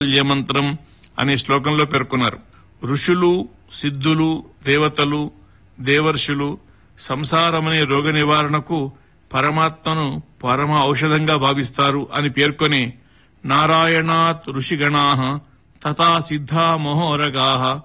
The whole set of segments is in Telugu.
మంత్రం అనే శ్లోకంలో పేర్కొన్నారు ఋషులు సిద్ధులు దేవతలు దేవర్షులు సంసారమనే రోగ నివారణకు పరమాత్మను పరమ ఔషధంగా భావిస్తారు అని పేర్కొని నారాయణాత్ ఋషిగణా తథా సిద్ధా మహోరగా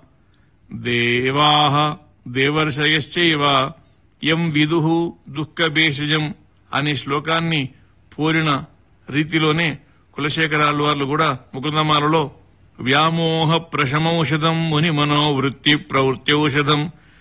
దేవా దేవర్షయశ్చైవ యం విదు దుఃఖభేషజం అనే శ్లోకాన్ని పోలిన రీతిలోనే కులశేఖరాలు వాళ్ళు కూడా ముకుందమాలలో వ్యామోహ ప్రశమౌషధం ముని మనోవృత్తి ప్రవృత్యౌషధం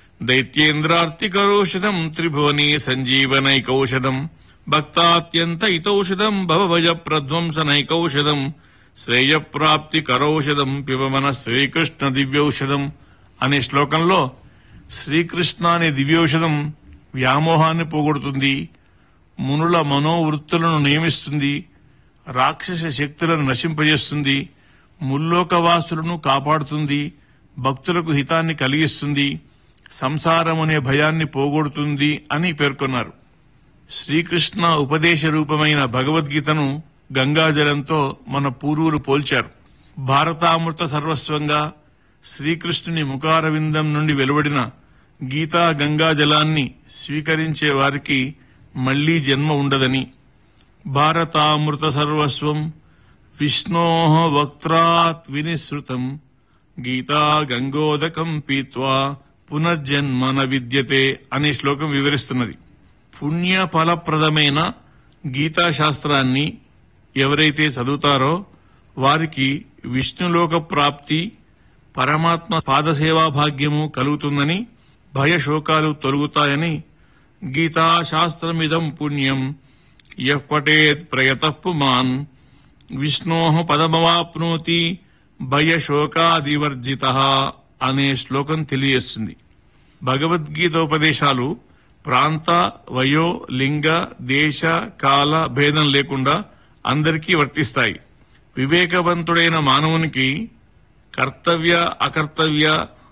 దైత్యేంద్రార్తికరౌషధం త్రిభువనే సంజీవనైకౌషధం భక్తాత్యంత ఇతౌషధం భవభయ ప్రధ్వంసనైకౌషధం శ్రేయప్రాప్తి కరౌషధం పిబమన శ్రీకృష్ణ దివ్యౌషధం అనే శ్లోకంలో శ్రీకృష్ణ అనే దివ్యౌషధం వ్యామోహాన్ని పోగొడుతుంది మునుల మనోవృత్తులను నియమిస్తుంది రాక్షస శక్తులను నశింపజేస్తుంది ముల్లోకవాసులను కాపాడుతుంది భక్తులకు హితాన్ని కలిగిస్తుంది సంసారం అనే భయాన్ని పోగొడుతుంది అని పేర్కొన్నారు శ్రీకృష్ణ ఉపదేశ రూపమైన భగవద్గీతను గంగాజలంతో మన పూర్వులు పోల్చారు భారతామృత సర్వస్వంగా శ్రీకృష్ణుని ముఖారవిందం నుండి వెలువడిన గీతా గంగాజలాన్ని స్వీకరించే వారికి మళ్లీ జన్మ ఉండదని భారతామృత సర్వస్వం విష్ణో వక్త్రాత్ వినిశ్రుతం గీతా గంగోదకం పీత్వా పునర్జన్మ న విద్యతే అనే శ్లోకం వివరిస్తున్నది పుణ్య ఫలప్రదమైన గీతా శాస్త్రాన్ని ఎవరైతే చదువుతారో వారికి విష్ణులోక ప్రాప్తి పరమాత్మ పాదసేవా భాగ్యము కలుగుతుందని భయశోకాలు తొలగుతాయని గీతా శాస్త్రమిదం పుణ్యం యః పఠేత్ ప్రయత పుమాన్ విష్ణో పదమవాప్నోతి భయశోకాదివర్జిత అనే శ్లోకం తెలియజేస్తుంది భగవద్గీతోపదేశాలు ప్రాంత వయో లింగ దేశ కాల భేదం లేకుండా అందరికీ వర్తిస్తాయి వివేకవంతుడైన మానవునికి కర్తవ్య అకర్తవ్య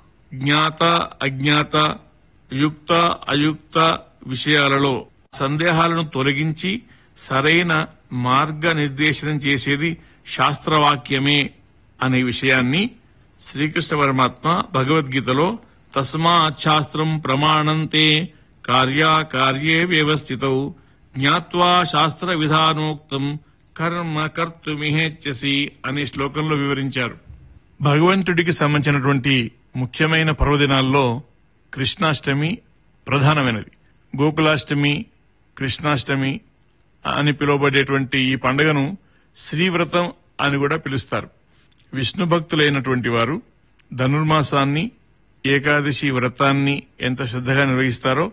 జ్ఞాత అజ్ఞాత యుక్త అయుక్త విషయాలలో సందేహాలను తొలగించి సరైన మార్గ నిర్దేశనం చేసేది శాస్త్రవాక్యమే అనే విషయాన్ని శ్రీకృష్ణ పరమాత్మ భగవద్గీతలో తస్మాత్ శాస్త్రం ప్రమాణంతే కార్యాకార్యే వ్యవస్థితౌ జ్ఞాత్వా శాస్త్ర విధానోక్తం కర్మ కర్తుమిహేచ్యసి అనే శ్లోకంలో వివరించారు భగవంతుడికి సంబంధించినటువంటి ముఖ్యమైన పర్వదినాల్లో కృష్ణాష్టమి ప్రధానమైనది గోకులాష్టమి కృష్ణాష్టమి అని పిలువబడేటువంటి ఈ పండుగను శ్రీవ్రతం అని కూడా పిలుస్తారు విష్ణు భక్తులైనటువంటి వారు ధనుర్మాసాన్ని ఏకాదశి వ్రతాన్ని ఎంత శ్రద్ధగా నిర్వహిస్తారో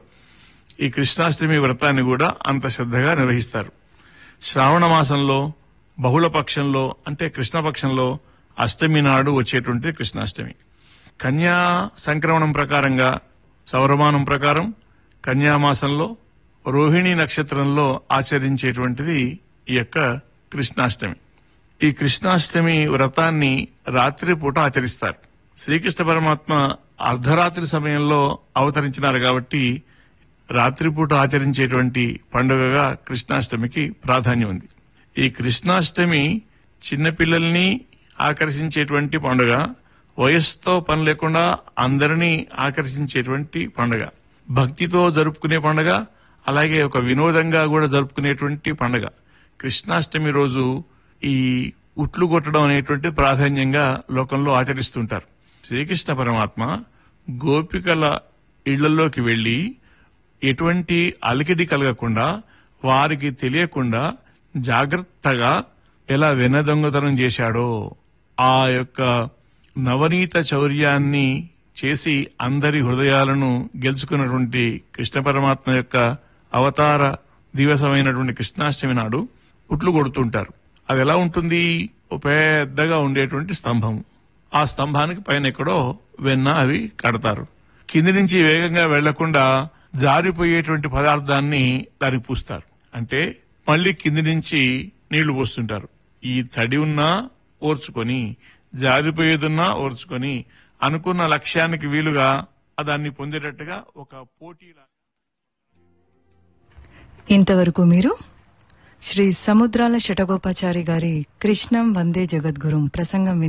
ఈ కృష్ణాష్టమి వ్రతాన్ని కూడా అంత శ్రద్ధగా నిర్వహిస్తారు శ్రావణ మాసంలో బహుళ పక్షంలో అంటే కృష్ణపక్షంలో అష్టమి నాడు వచ్చేటువంటి కృష్ణాష్టమి కన్యా సంక్రమణం ప్రకారంగా సౌరమానం ప్రకారం కన్యామాసంలో రోహిణి నక్షత్రంలో ఆచరించేటువంటిది ఈ యొక్క కృష్ణాష్టమి ఈ కృష్ణాష్టమి వ్రతాన్ని రాత్రిపూట ఆచరిస్తారు శ్రీకృష్ణ పరమాత్మ అర్ధరాత్రి సమయంలో అవతరించినారు కాబట్టి రాత్రిపూట ఆచరించేటువంటి పండుగగా కృష్ణాష్టమికి ప్రాధాన్యం ఉంది ఈ కృష్ణాష్టమి చిన్నపిల్లల్ని ఆకర్షించేటువంటి పండుగ వయస్సుతో పని లేకుండా అందరినీ ఆకర్షించేటువంటి పండుగ భక్తితో జరుపుకునే పండుగ అలాగే ఒక వినోదంగా కూడా జరుపుకునేటువంటి పండుగ కృష్ణాష్టమి రోజు ఈ ఉట్లు కొట్టడం అనేటువంటి ప్రాధాన్యంగా లోకంలో ఆచరిస్తుంటారు శ్రీకృష్ణ పరమాత్మ గోపికల ఇళ్లలోకి వెళ్లి ఎటువంటి అలికిడి కలగకుండా వారికి తెలియకుండా జాగ్రత్తగా ఎలా వెన దొంగతనం చేశాడో ఆ యొక్క నవనీత చౌర్యాన్ని చేసి అందరి హృదయాలను గెలుచుకున్నటువంటి కృష్ణ పరమాత్మ యొక్క అవతార దివసమైనటువంటి కృష్ణాష్టమి నాడు ఉట్లు కొడుతుంటారు అది ఎలా ఉంటుంది ఓ పెద్దగా ఉండేటువంటి స్తంభం ఆ స్తంభానికి పైన ఎక్కడో వెన్న అవి కడతారు కింది నుంచి వేగంగా వెళ్లకుండా జారిపోయేటువంటి పదార్థాన్ని దానికి పూస్తారు అంటే మళ్ళీ కింది నుంచి నీళ్లు పోస్తుంటారు ఈ తడి ఉన్నా ఓర్చుకొని జారిపోయేదున్నా ఓర్చుకొని అనుకున్న లక్ష్యానికి వీలుగా దాన్ని పొందేటట్టుగా ఒక పోటీ ఇంతవరకు మీరు శ్రీ సముద్రాల షటగోపాచారి గారి కృష్ణం వందే జగద్గురుం ప్రసంగం